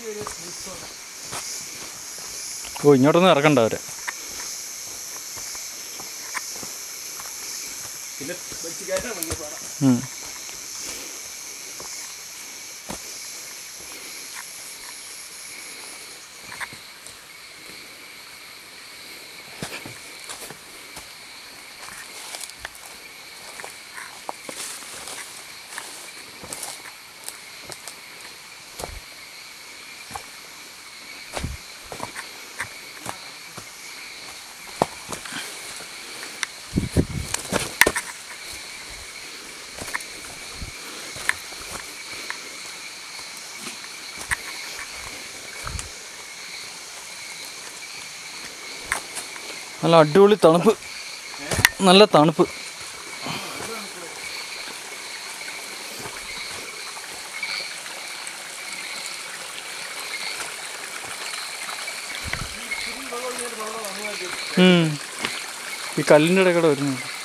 ഓ ഇങ്ങോട്ടൊന്നും ഇറക്കണ്ട അവരെ പിന്നെ വലിച്ച് കയറ്റാൻ ഭയങ്കര പാടാ ഉം. നല്ല അടിപൊളി തണുപ്പ് നല്ല തണുപ്പ് ഉം. ഈ കല്ലിൻ്റെ ഇടയ്ക്കൂടെ വരുന്നുണ്ട്